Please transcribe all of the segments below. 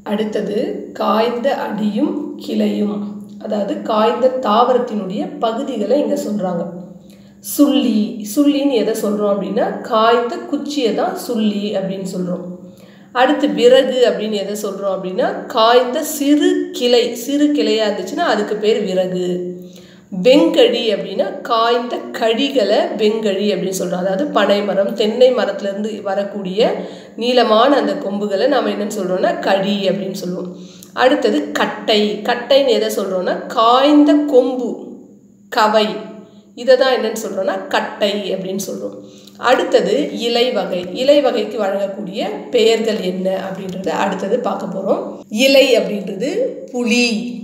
அடுத்தது காய்ந்த அடியும் கிளையும் அதாவது காய்ந்த தாவரத்தினுடைய பகுதிகளை இங்கே சொல்கிறாங்க சுள்ளி சுள்ளின்னு எதை சொல்கிறோம் அப்படின்னா காய்ந்த குச்சியை தான் சுள்ளி அப்படின்னு சொல்கிறோம் அடுத்து விறகு அப்படின்னு எதை சொல்கிறோம் அப்படின்னா காய்ந்த சிறு கிளை சிறு கிளையாக இருந்துச்சுன்னா அதுக்கு பேர் விறகு வெங்கழி அப்படின்னா காய்ந்த கழிகளை வெங்கழி அப்படின்னு சொல்கிறோம் அதாவது பனை மரம் தென்னை மரத்துலேருந்து வரக்கூடிய நீளமான அந்த கொம்புகளை நாம் என்னென்னு சொல்கிறோம்னா கழி அப்படின்னு சொல்லுவோம் அடுத்தது கட்டை கட்டைன்னு எதை சொல்கிறோன்னா காய்ந்த கொம்பு கவை இதை தான் என்னன்னு சொல்கிறோன்னா கட்டை அப்படின்னு சொல்கிறோம் அடுத்தது இலை வகை இலை வகைக்கு வழங்கக்கூடிய பெயர்கள் என்ன அப்படின்றத அடுத்தது பார்க்க போகிறோம் இலை அப்படின்றது புளி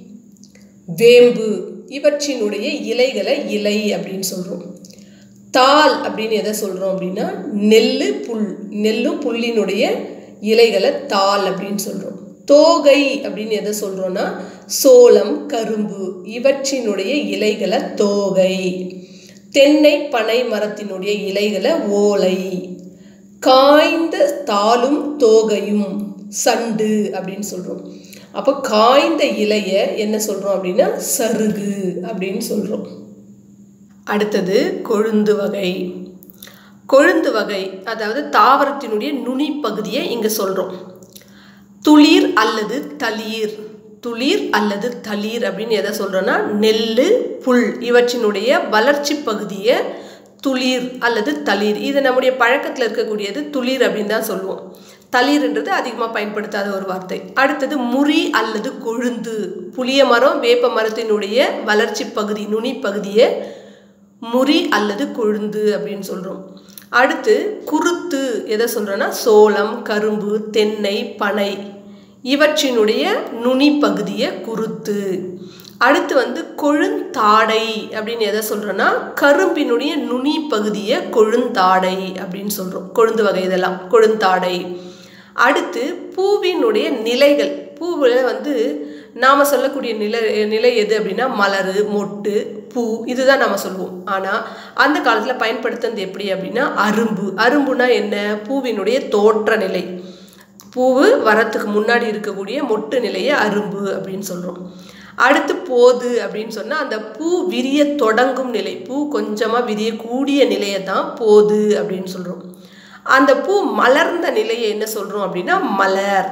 வேம்பு இவற்றினுடைய இலைகளை இலை அப்படின்னு சொல்கிறோம் தாள் அப்படின்னு எதை சொல்கிறோம் அப்படின்னா நெல் புல் நெல்லும் புல்லினுடைய இலைகளை தாள் அப்படின்னு சொல்கிறோம் தோகை அப்படின்னு எதை சொல்கிறோன்னா சோளம் கரும்பு இவற்றினுடைய இலைகளை தோகை தென்னை பனை மரத்தினுடைய இலைகளை ஓலை காய்ந்த தாளும் தோகையும் சண்டு அப்படின்னு சொல்கிறோம் அப்போ காய்ந்த இலையை என்ன சொல்கிறோம் அப்படின்னா சருகு அப்படின்னு சொல்கிறோம் அடுத்தது கொழுந்து வகை கொழுந்து வகை அதாவது தாவரத்தினுடைய நுனி பகுதியை இங்கே சொல்கிறோம் துளிர் அல்லது தளிர் துளிர் அல்லது தளிர் அப்படின்னு எதை சொல்கிறோன்னா நெல் புல் இவற்றினுடைய வளர்ச்சி பகுதியை துளிர் அல்லது தளிர் இது நம்முடைய பழக்கத்தில் இருக்கக்கூடியது துளிர் அப்படின்னு தான் சொல்லுவோம் தளிர்ன்றது அதிகமாக பயன்படுத்தாத ஒரு வார்த்தை அடுத்தது முறி அல்லது கொழுந்து புளிய மரம் வேப்ப மரத்தினுடைய வளர்ச்சி பகுதி நுனி பகுதியை முறி அல்லது கொழுந்து அப்படின்னு சொல்கிறோம் அடுத்து குருத்து எதை சொல்கிறோன்னா சோளம் கரும்பு தென்னை பனை இவற்றினுடைய நுனி பகுதியை குருத்து அடுத்து வந்து கொழுந்தாடை அப்படின்னு எதை சொல்கிறோன்னா கரும்பினுடைய நுனி பகுதியை கொழுந்தாடை அப்படின்னு சொல்கிறோம் கொழுந்து வகை இதெல்லாம் கொழுந்தாடை அடுத்து பூவினுடைய நிலைகள் பூவில் வந்து நாம் சொல்லக்கூடிய நிலை நிலை எது அப்படின்னா மலர் மொட்டு பூ இதுதான் நம்ம சொல்லுவோம் ஆனால் அந்த காலத்தில் பயன்படுத்துறது எப்படி அப்படின்னா அரும்பு அரும்புனா என்ன பூவினுடைய தோற்ற நிலை பூவு வரத்துக்கு முன்னாடி இருக்கக்கூடிய மொட்டு நிலையை அரும்பு அப்படின்னு சொல்கிறோம் அடுத்து போது அப்படின்னு சொன்னால் அந்த பூ விரிய தொடங்கும் நிலை பூ கொஞ்சமாக விரியக்கூடிய நிலையை தான் போது அப்படின்னு சொல்கிறோம் அந்த பூ மலர்ந்த நிலையை என்ன சொல்கிறோம் அப்படின்னா மலர்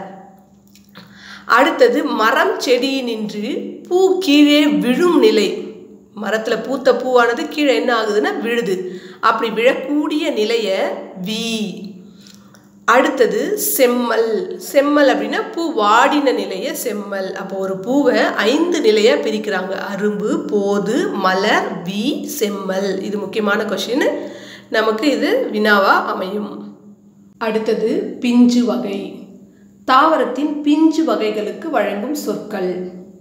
அடுத்தது மரம் செடி நின்று பூ கீழே விழும் நிலை மரத்தில் பூத்த பூவானது கீழே என்ன ஆகுதுன்னா விழுது அப்படி விழக்கூடிய நிலையை வி அடுத்தது செம்மல் செம்மல் அப்படின்னா பூ வாடின நிலையை செம்மல் அப்போ ஒரு பூவை ஐந்து நிலையாக பிரிக்கிறாங்க அரும்பு போது மலர் வி செம்மல் இது முக்கியமான கொஷின் நமக்கு இது வினாவா அமையும் அடுத்தது பிஞ்சு வகை தாவரத்தின் பிஞ்சு வகைகளுக்கு வழங்கும் சொற்கள்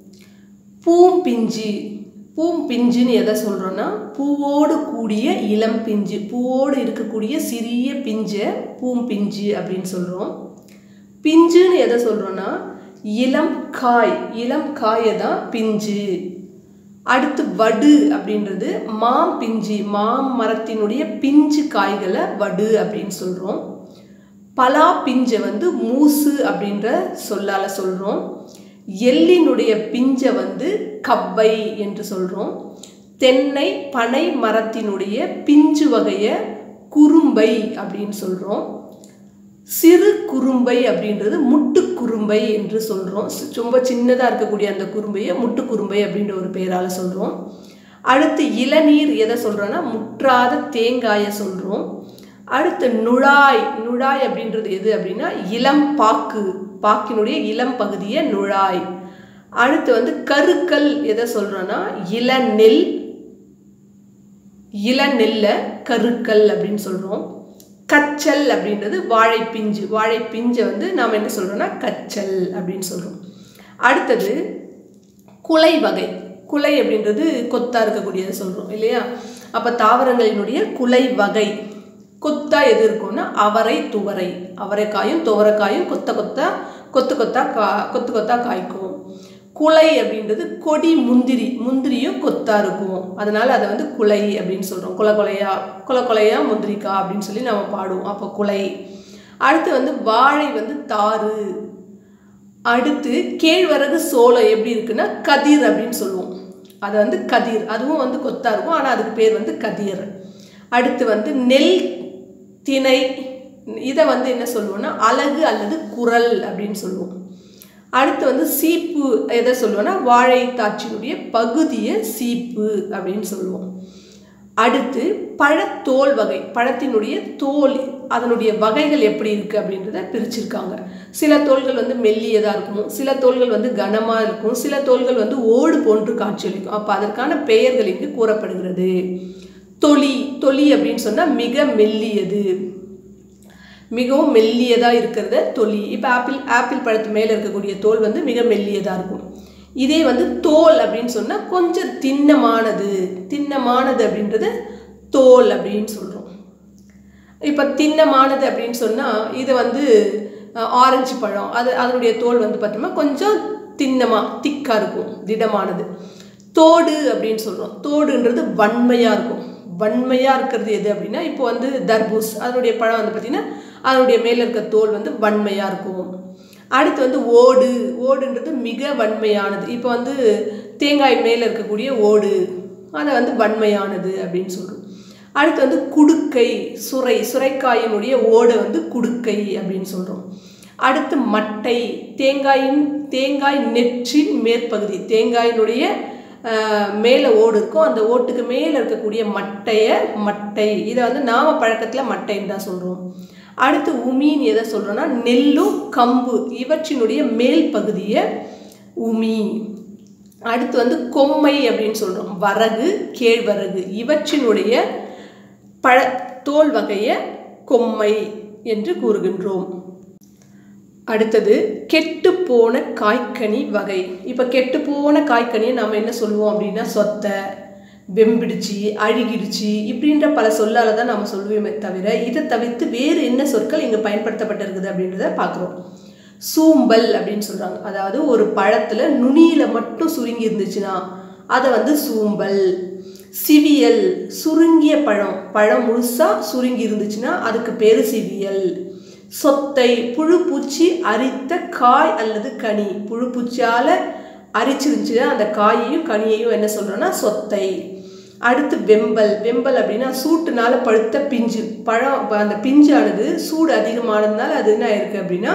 பூம்பிஞ்சு பூம்பிஞ்சுன்னு எதை சொல்கிறோன்னா பூவோடு கூடிய இளம் பிஞ்சு பூவோடு இருக்கக்கூடிய சிறிய பிஞ்சை பூம்பிஞ்சு அப்படின்னு சொல்கிறோம் பிஞ்சுன்னு எதை சொல்கிறோன்னா இளம் காய் இளம் காயை தான் பிஞ்சு அடுத்து வடு அப்படின்றது மாம் பிஞ்சு மாம் மரத்தினுடைய பிஞ்சு காய்களை வடு அப்படின்னு சொல்கிறோம் பலா பிஞ்சை வந்து மூசு அப்படின்ற சொல்லால் சொல்கிறோம் எள்ளினுடைய பிஞ்சை வந்து கவ்வை என்று சொல்கிறோம் தென்னை பனை மரத்தினுடைய பிஞ்சு வகையை குறும்பை அப்படின்னு சொல்கிறோம் சிறு குறும்பை அப்படின்றது முட்டு குறும்பை என்று சொல்கிறோம் ரொம்ப சின்னதாக இருக்கக்கூடிய அந்த குறும்பையை முட்டு குறும்பை அப்படின்ற ஒரு பெயரால் சொல்கிறோம் அடுத்து இளநீர் எதை சொல்கிறோன்னா முற்றாத தேங்காயை சொல்கிறோம் அடுத்து நுழாய் நுழாய் அப்படின்றது எது அப்படின்னா இளம் பாக்கு பாக்கினுடைய இளம் பகுதியை நுழாய் அடுத்து வந்து கருக்கல் எதை சொல்கிறோன்னா இளநெல் இளநெல்லை கருக்கல் அப்படின்னு சொல்கிறோம் கச்சல் அப்படின்றது வாழைப்பிஞ்சு வாழைப்பிஞ்சை வந்து நாம் என்ன சொல்கிறோன்னா கச்சல் அப்படின்னு சொல்கிறோம் அடுத்தது குலை வகை குலை அப்படின்றது கொத்தாக இருக்கக்கூடியது சொல்கிறோம் இல்லையா அப்போ தாவரங்களினுடைய குலை வகை கொத்தா எது இருக்கும்னா அவரை துவரை அவரைக்காயும் துவரைக்காயும் கொத்த கொத்தா கொத்து கொத்தா கா கொத்து கொத்தா காய்க்கும் குலை அப்படின்றது கொடி முந்திரி முந்திரியும் கொத்தா இருக்கும் அதனால அதை வந்து குலை அப்படின்னு சொல்கிறோம் குல கொலையா குல கொலையா முந்திரிக்கா அப்படின்னு சொல்லி நம்ம பாடுவோம் அப்போ குலை அடுத்து வந்து வாழை வந்து தாறு அடுத்து கேழ்வரகு சோளம் எப்படி இருக்குன்னா கதிர் அப்படின்னு சொல்லுவோம் அது வந்து கதிர் அதுவும் வந்து கொத்தா இருக்கும் ஆனால் அதுக்கு பேர் வந்து கதிர் அடுத்து வந்து நெல் திணை இதை வந்து என்ன சொல்லுவோம்னா அலகு அல்லது குரல் அப்படின்னு சொல்லுவோம் அடுத்து வந்து சீப்பு எதை சொல்லுவோம்னா வாழைத்தாச்சினுடைய பகுதியை சீப்பு அப்படின்னு சொல்லுவோம் அடுத்து பழத்தோல் வகை பழத்தினுடைய தோல் அதனுடைய வகைகள் எப்படி இருக்குது அப்படின்றத பிரிச்சிருக்காங்க சில தோள்கள் வந்து மெல்லியதாக இருக்கும் சில தோள்கள் வந்து கனமாக இருக்கும் சில தோள்கள் வந்து ஓடு போன்று காட்சியளிக்கும் அப்போ அதற்கான பெயர்கள் இங்கு கூறப்படுகிறது தொலி தொலி அப்படின்னு சொன்னால் மிக மெல்லியது மிகவும் மெல்லியதாக இருக்கிறத தொலி இப்போ ஆப்பிள் ஆப்பிள் பழத்து மேலே இருக்கக்கூடிய தோல் வந்து மிக மெல்லியதாக இருக்கும் இதே வந்து தோல் அப்படின்னு சொன்னால் கொஞ்சம் திண்ணமானது திண்ணமானது அப்படின்றது தோல் அப்படின்னு சொல்கிறோம் இப்போ திண்ணமானது அப்படின்னு சொன்னால் இது வந்து ஆரஞ்சு பழம் அது அதனுடைய தோல் வந்து பார்த்தோம்னா கொஞ்சம் திண்ணமாக திக்காக இருக்கும் திடமானது தோடு அப்படின்னு சொல்கிறோம் தோடுன்றது வன்மையாக இருக்கும் வன்மையாக இருக்கிறது எது அப்படின்னா இப்போ வந்து தர்பூஸ் அதனுடைய பழம் வந்து பார்த்திங்கன்னா அதனுடைய மேலே இருக்க தோல் வந்து வன்மையாக இருக்கும் அடுத்து வந்து ஓடு ஓடுன்றது மிக வன்மையானது இப்போ வந்து தேங்காய் மேலே இருக்கக்கூடிய ஓடு அதை வந்து வன்மையானது அப்படின்னு சொல்கிறோம் அடுத்து வந்து குடுக்கை சுரை சுரைக்காயினுடைய ஓடை வந்து குடுக்கை அப்படின்னு சொல்கிறோம் அடுத்து மட்டை தேங்காயின் தேங்காய் நெற்றின் மேற்பகுதி தேங்காயினுடைய மேலே ஓடு இருக்கும் அந்த ஓட்டுக்கு மேலே இருக்கக்கூடிய மட்டையை மட்டை இதை வந்து நாம பழக்கத்தில் மட்டைன்னு தான் சொல்கிறோம் அடுத்து உமின்னு எதை சொல்கிறோன்னா நெல்லும் கம்பு இவற்றினுடைய மேல் பகுதியை உமி அடுத்து வந்து கொம்மை அப்படின்னு சொல்கிறோம் வரகு கேழ்வரகு இவற்றினுடைய பழ தோல் வகையை கொம்மை என்று கூறுகின்றோம் அடுத்தது கெட்டுப்போன காய்கனி வகை இப்போ கெட்டுப்போன காய்கனியை நாம் என்ன சொல்லுவோம் அப்படின்னா சொத்தை வெம்பிடுச்சு அழுகிடுச்சு இப்படின்ற பல சொல்லால் தான் நாம் சொல்லுவோமே தவிர இதை தவிர்த்து வேறு என்ன சொற்கள் இங்கே பயன்படுத்தப்பட்டிருக்குது அப்படின்றத பார்க்குறோம் சூம்பல் அப்படின்னு சொல்கிறாங்க அதாவது ஒரு பழத்தில் நுனியில் மட்டும் சுருங்கி இருந்துச்சுன்னா அதை வந்து சூம்பல் சிவியல் சுருங்கிய பழம் பழம் முழுசாக சுருங்கி இருந்துச்சுன்னா அதுக்கு பேர் சிவியல் சொத்தை புழு பூச்சி அரித்த காய் அல்லது கனி புழு பூச்சியால் அரிச்சிருந்துச்சுன்னா அந்த காயையும் கனியையும் என்ன சொல்கிறோன்னா சொத்தை அடுத்து வெம்பல் வெம்பல் அப்படின்னா சூட்டுனால பழுத்த பிஞ்சு பழம் அந்த பிஞ்சானது சூடு அதிகமானதுனால அது என்ன ஆயிருக்கு அப்படின்னா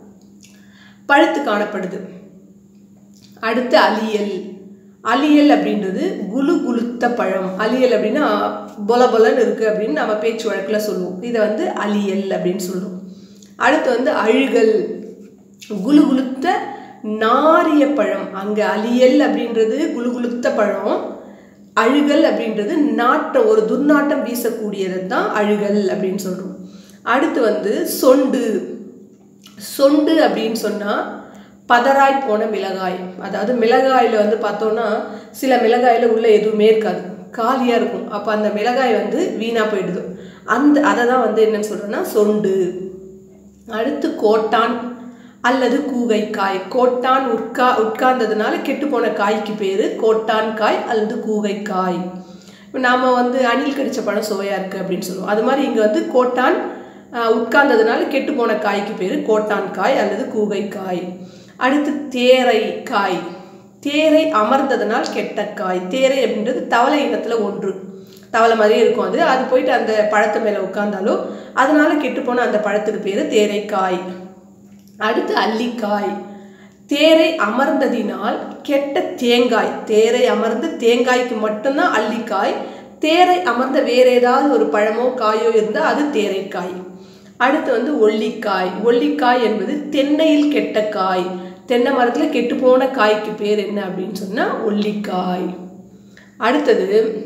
பழுத்து காணப்படுது அடுத்து அலியல் அலியல் அப்படின்றது குலு குலுத்த பழம் அலியல் அப்படின்னா பொல பொலன்னு இருக்குது அப்படின்னு நம்ம பேச்சு வழக்கில் சொல்லுவோம் இதை வந்து அலியல் அப்படின்னு சொல்லுவோம் அடுத்து வந்து அழுகல் குலு குலுத்த நாரிய பழம் அங்கே அலியல் அப்படின்றது குலு குலுத்த பழம் அழுகல் அப்படின்றது நாட்டம் ஒரு துர்நாட்டம் வீசக்கூடியதை தான் அழுகல் அப்படின்னு சொல்கிறோம் அடுத்து வந்து சொண்டு சொண்டு அப்படின்னு சொன்னால் பதறாய் போன மிளகாய் அதாவது மிளகாயில் வந்து பார்த்தோன்னா சில மிளகாயில் உள்ள எதுவுமே இருக்காது காலியாக இருக்கும் அப்போ அந்த மிளகாய் வந்து வீணாக போயிடுது அந்த அதை தான் வந்து என்னன்னு சொல்கிறேன்னா சொண்டு அடுத்து கோட்டான் அல்லது கூகைக்காய் கோட்டான் உட்கா உட்கார்ந்ததுனால கெட்டுப்போன காய்க்கு பேர் கோட்டான் காய் அல்லது கூகைக்காய் இப்போ நாம் வந்து அணில் கடித்த பழம் சுவையாக இருக்குது அப்படின்னு சொல்லுவோம் அது மாதிரி இங்கே வந்து கோட்டான் உட்கார்ந்ததுனால கெட்டுப்போன காய்க்கு பேர் கோட்டான் காய் அல்லது கூகைக்காய் அடுத்து தேரை காய் தேரை அமர்ந்ததுனால் கெட்ட காய் தேரை அப்படின்றது தவளை இனத்தில் ஒன்று தவளை மாதிரியே இருக்கும் அது அது போயிட்டு அந்த பழத்து மேலே உட்காந்தாலோ அதனால கெட்டுப்போன அந்த பழத்துக்கு பேர் தேரைக்காய் அடுத்து அல்லிக்காய் தேரை அமர்ந்ததினால் கெட்ட தேங்காய் தேரை அமர்ந்த தேங்காய்க்கு மட்டும்தான் அல்லிக்காய் தேரை அமர்ந்த வேற ஏதாவது ஒரு பழமோ காயோ இருந்தால் அது தேரைக்காய் அடுத்து வந்து ஒல்லிக்காய் ஒல்லிக்காய் என்பது தென்னையில் கெட்ட காய் தென்னை மரத்தில் கெட்டுப்போன காய்க்கு பேர் என்ன அப்படின்னு சொன்னால் ஒல்லிக்காய் அடுத்தது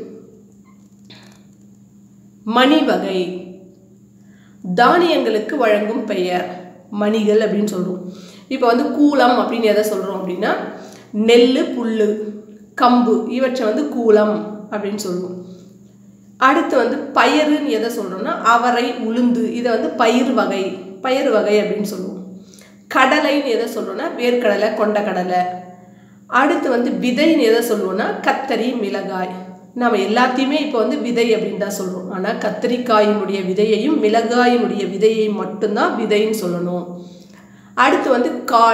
மணி வகை தானியங்களுக்கு வழங்கும் பெயர் மணிகள் அப்படின்னு சொல்கிறோம் இப்போ வந்து கூலம் அப்படின்னு எதை சொல்கிறோம் அப்படின்னா நெல் புல் கம்பு இவற்றை வந்து கூலம் அப்படின்னு சொல்லுவோம் அடுத்து வந்து பயிறுன்னு எதை சொல்கிறோம்னா அவரை உளுந்து இதை வந்து பயிர் வகை பயிர் வகை அப்படின்னு சொல்லுவோம் கடலைன்னு எதை சொல்கிறோன்னா வேர்க்கடலை கொண்டக்கடலை அடுத்து வந்து விதைன்னு எதை சொல்லுவோம்னா கத்தரி மிளகாய் நம்ம எல்லாத்தையுமே இப்போ வந்து விதை அப்படின்னு தான் சொல்கிறோம் ஆனால் கத்திரிக்காயினுடைய விதையையும் மிளகாயினுடைய விதையையும் மட்டும்தான் விதைன்னு சொல்லணும் அடுத்து வந்து காள்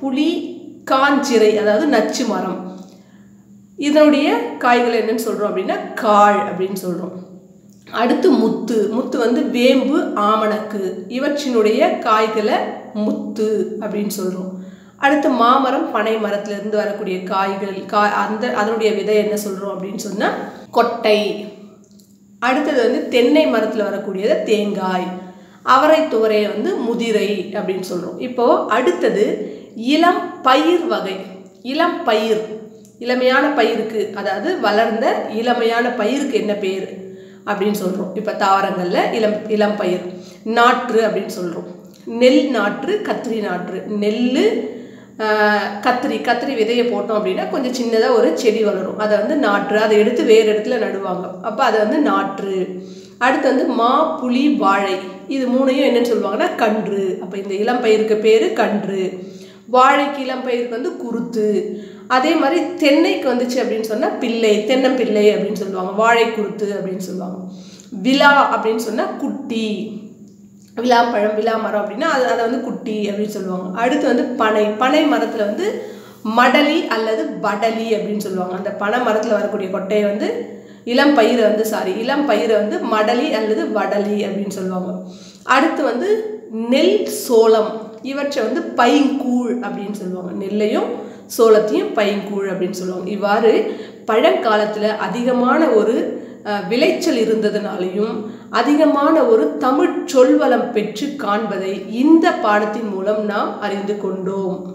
புளி காஞ்சிரை அதாவது நச்சு மரம் இதனுடைய காய்கள் என்னன்னு சொல்கிறோம் அப்படின்னா காள் அப்படின்னு சொல்கிறோம் அடுத்து முத்து முத்து வந்து வேம்பு ஆமணக்கு இவற்றினுடைய காய்களை முத்து அப்படின்னு சொல்கிறோம் அடுத்து மாமரம் பனை மரத்துலேருந்து வரக்கூடிய காய்கள் கா அந்த அதனுடைய விதை என்ன சொல்கிறோம் அப்படின்னு சொன்னால் கொட்டை அடுத்தது வந்து தென்னை மரத்தில் வரக்கூடியது தேங்காய் அவரை துவரையை வந்து முதிரை அப்படின்னு சொல்கிறோம் இப்போது அடுத்தது இளம் பயிர் வகை இளம் பயிர் இளமையான பயிருக்கு அதாவது வளர்ந்த இளமையான பயிருக்கு என்ன பேர் அப்படின்னு சொல்கிறோம் இப்போ தாவரங்களில் இளம் இளம் பயிர் நாற்று அப்படின்னு சொல்கிறோம் நெல் நாற்று கத்திரி நாற்று நெல் கத்திரி கத்திரி விதையை போட்டோம் அப்படின்னா கொஞ்சம் சின்னதாக ஒரு செடி வளரும் அதை வந்து நாற்று அதை எடுத்து வேறு இடத்துல நடுவாங்க அப்போ அதை வந்து நாற்று அடுத்து வந்து மா புளி வாழை இது மூணையும் என்னன்னு சொல்லுவாங்கன்னா கன்று அப்போ இந்த இளம் பயிருக்கு பேர் கன்று வாழைக்கு இளம் பயிருக்கு வந்து குருத்து அதே மாதிரி தென்னைக்கு வந்துச்சு அப்படின்னு சொன்னால் பிள்ளை தென்னம்பிள்ளை அப்படின்னு சொல்லுவாங்க வாழை குருத்து அப்படின்னு சொல்லுவாங்க விழா அப்படின்னு சொன்னால் குட்டி விழாப்பழம் விழா மரம் அப்படின்னா அது அதை வந்து குட்டி அப்படின்னு சொல்லுவாங்க அடுத்து வந்து பனை பனை மரத்தில் வந்து மடலி அல்லது படலி அப்படின்னு சொல்லுவாங்க அந்த பனை மரத்தில் வரக்கூடிய கொட்டையை வந்து இளம் பயிரை வந்து சாரி இளம் பயிரை வந்து மடலி அல்லது வடலி அப்படின்னு சொல்லுவாங்க அடுத்து வந்து நெல் சோளம் இவற்றை வந்து பைங்கூழ் அப்படின்னு சொல்லுவாங்க நெல்லையும் சோளத்தையும் பைங்கூழ் அப்படின்னு சொல்லுவாங்க இவ்வாறு பழங்காலத்தில் அதிகமான ஒரு விளைச்சல் இருந்ததுனாலையும் அதிகமான ஒரு தமிழ் சொல்வளம் பெற்று காண்பதை இந்த பாடத்தின் மூலம் நாம் அறிந்து கொண்டோம்